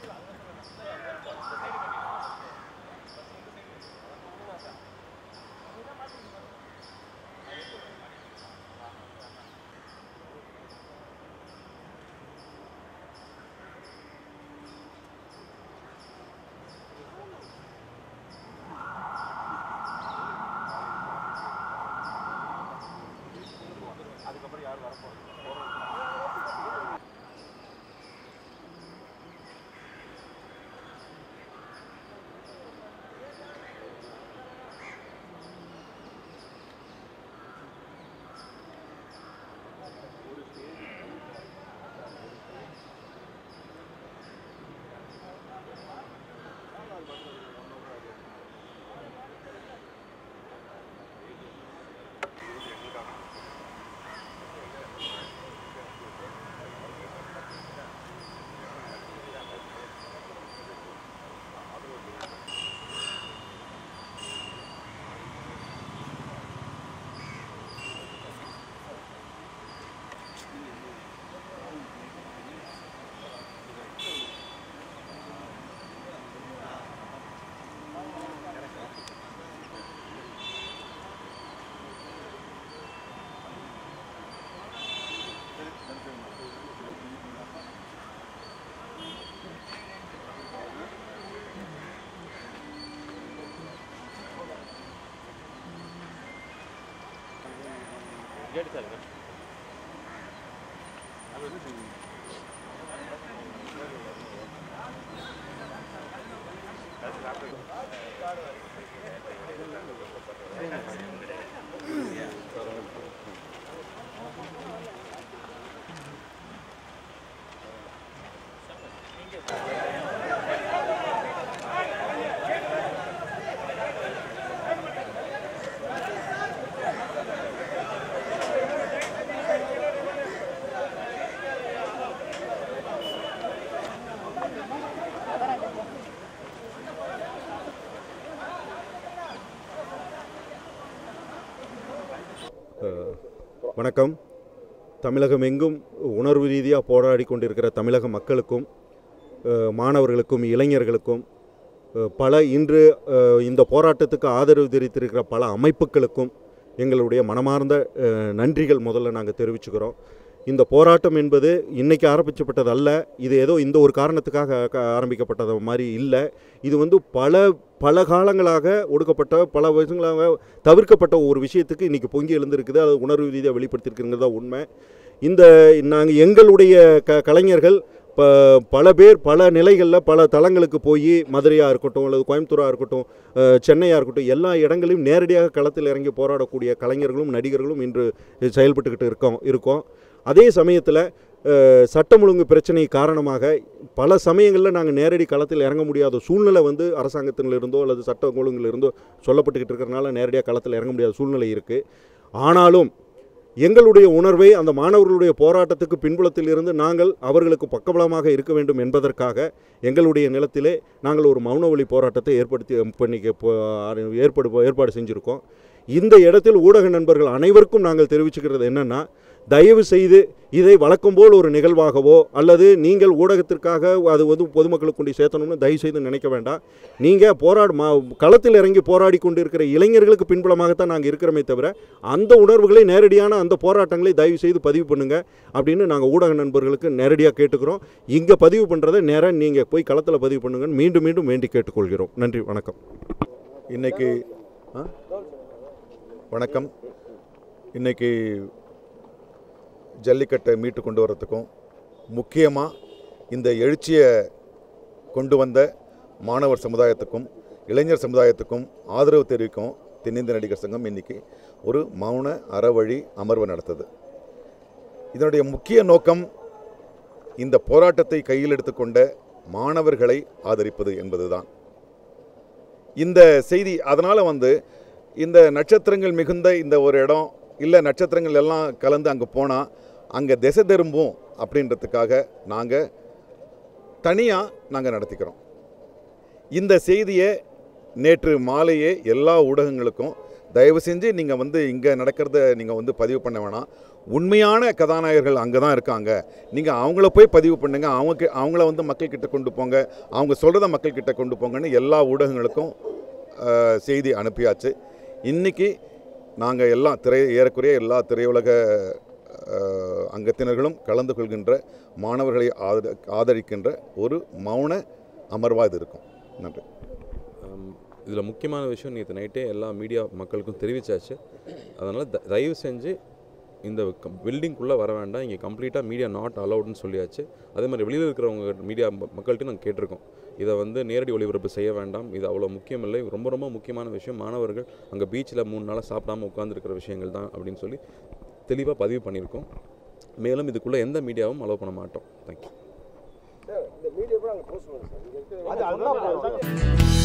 வணக்கம் தமிழகம் எங்கும் உணர்வு ரீதியாக போராடி கொண்டிருக்கிற தமிழக மக்களுக்கும் அஹ், மாணவர்களுக்கும் இளைஞர்களுக்கும் அஹ், பல இன்று அஹ், இந்த போராட்டத்துக்கு ஆதரவு தெரிவித்திருக்கிற பல அமைப்புகளுக்கும் எங்களுடைய மனமார்ந்த அஹ், நன்றிகள் முதல்ல நாங்கள் தெரிவிச்சுக்கிறோம் இந்த போராட்டம் என்பது இன்னைக்கு ஆரம்பிக்கப்பட்டது அல்ல இது ஏதோ இந்த ஒரு காரணத்துக்காக க- ஆரம்பிக்கப்பட்டது மாதிரி இல்லை இது வந்து பல பல காலங்களாக ஒடுக்கப்பட்ட பல வருஷங்களாக தவிர்க்கப்பட்ட ஒரு விஷயத்துக்கு இன்றைக்கி பொங்கி எழுந்திருக்குது அது உணர்வு ரீதியாக வெளிப்படுத்தியிருக்குங்கிறது தான் உண்மை இந்த நாங்கள் எங்களுடைய க கலைஞர்கள் ப பல பேர் பல நிலைகளில் பல தளங்களுக்கு போய் மதுரையாக இருக்கட்டும் அல்லது கோயம்புத்தூராக இருக்கட்டும் அஹ், சென்னையாக இருக்கட்டும் எல்லா இடங்களையும் நேரடியாக களத்தில் இறங்கி போராடக்கூடிய கலைஞர்களும் நடிகர்களும் இன்று செயல்பட்டுக்கிட்டு இருக்கோம் இருக்கோம் அதே சமயத்தில் சட்டம் ஒழுங்கு பிரச்சனை காரணமாக பல சமயங்களில் நாங்கள் நேரடி களத்தில் இறங்க முடியாத சூழ்நிலை வந்து அரசாங்கத்திலிருந்தோ அல்லது சட்ட ஒழுங்கிலிருந்தோ சொல்லப்பட்டுக்கிட்டு இருக்கிறனால நேரடியாக களத்தில் இறங்க முடியாத சூழ்நிலை இருக்குது ஆனாலும் எங்களுடைய உணர்வை அந்த மாணவர்களுடைய போராட்டத்துக்கு பின்புலத்தில் இருந்து நாங்கள் அவர்களுக்கு பக்கபலமாக இருக்க வேண்டும் என்பதற்காக எங்களுடைய நிலத்திலே நாங்கள் ஒரு மௌன ஒலி போராட்டத்தை ஏற்படுத்தி பண்ணிக்க போ- ஏற்பாடு ஏற்பாடு செஞ்சுருக்கோம் இந்த இடத்தில் ஊடக நண்பர்கள் அனைவருக்கும் நாங்கள் தெரிவிச்சுக்கிறது என்னென்னா தயவு செய்து இதை வழக்கம் போல் ஒரு நிகழ்வாகவோ அல்லது நீங்கள் ஊடகத்திற்காக அது வந்து பொதுமக்களுக்கு கொண்டு சேர்த்தணும்னு தயவு செய்து நினைக்க வேண்டாம் நீங்கள் போராடு மா களத்தில் இறங்கி போராடி கொண்டிருக்கிற இளைஞர்களுக்கு பின்புலமாகத்தான் நாங்கள் இருக்கிறோமே தவிர அந்த உணர்வுகளை நேரடியான அந்த போராட்டங்களை தயவு செய்து பதிவு பண்ணுங்க அப்படின்னு நாங்கள் ஊடக நண்பர்களுக்கு நேரடியாக கேட்டுக்கிறோம் இங்கே பதிவு பண்ணுறதை நேராக நீங்கள் போய் களத்தில் பதிவு பண்ணுங்கன்னு மீண்டும் மீண்டும் வேண்டி கேட்டுக்கொள்கிறோம் நன்றி வணக்கம் இன்னைக்கு ஆ? வணக்கம் இன்னைக்கு ஜல்லிக்கட்டை மீட்டு கொண்டு வரத்துக்கும் முக்கியமாக இந்த எழுச்சியை கொண்டு வந்த மாணவர் சமுதாயத்துக்கும் இளைஞர் சமுதாயத்துக்கும் ஆதரவு தெரிவிக்கும் தென்னிந்திய நடிகர் சங்கம் இன்னைக்கு ஒரு மௌன அறவழி அமர்வு நடத்துது இதனுடைய முக்கிய நோக்கம் இந்த போராட்டத்தை கையில் எடுத்துக்கொண்ட மாணவர்களை ஆதரிப்பது என்பதுதான் இந்த செய்தி அதனால் வந்து இந்த நட்சத்திரங்கள் மிகுந்த இந்த ஒரு இடம் இல்லை நட்சத்திரங்கள் எல்லாம் கலந்து அங்கே போனால் அங்கே திசை திரும்பும் அப்படின்றதுக்காக நாங்கள் தனியாக நாங்கள் நடத்திக்கிறோம் இந்த செய்தியை நேற்று மாலையே எல்லா ஊடகங்களுக்கும் தயவு செஞ்சு நீங்கள் வந்து இங்கே நடக்கிறத நீங்கள் வந்து பதிவு பண்ண வேணாம் உண்மையான கதாநாயகர்கள் அங்கே தான் இருக்காங்க நீங்கள் அவங்கள போய் பதிவு பண்ணுங்க அவங்க அவங்கள வந்து மக்கள்கிட்ட கொண்டு போங்க அவங்க சொல்கிறத மக்கள்கிட்ட கொண்டு போங்கன்னு எல்லா ஊடகங்களுக்கும் அஹ், செய்தி அனுப்பியாச்சு இன்றைக்கி நாங்கள் எல்லாம் திரை ஏறக்குறைய எல்லா திரையுலக அஹ், அங்கத்தினர்களும் கலந்து கொள்கின்ற மாணவர்களை ஆதரி ஆதரிக்கின்ற ஒரு மௌன அமர்வாக இது இருக்கும் நன்றி இதில் முக்கியமான விஷயம் நேற்று நைட்டே எல்லா மீடியா மக்களுக்கும் தெரிவிச்சாச்சு அதனால் த தயவு செஞ்சு இந்த பில்டிங்குள்ளே வர வேண்டாம் இங்கே கம்ப்ளீட்டாக மீடியா நாட் அலவுட்னு சொல்லியாச்சு அதே மாதிரி வெளியில் இருக்கிறவங்க மீடியா மக்கள்கிட்ட நாங்கள் கேட்டிருக்கோம் இதை வந்து நேரடி ஒளிபரப்பு செய்ய வேண்டாம் இது அவ்வளோ முக்கியம் இல்லை ரொம்ப ரொம்ப முக்கியமான விஷயம் மாணவர்கள் அங்கே பீச்சில் மூணு நாளாக சாப்பிடாம உட்காந்துருக்கிற விஷயங்கள் தான் அப்படின்னு சொல்லி தெளிவாக பதிவு பண்ணியிருக்கோம் மேலும் இதுக்குள்ளே எந்த மீடியாவும் அலோவ் பண்ண மாட்டோம் தேங்க்யூ இந்த மீடியா கூட அங்கே போஸ்ட் பண்ணுங்க சார் இங்கே இருக்கிற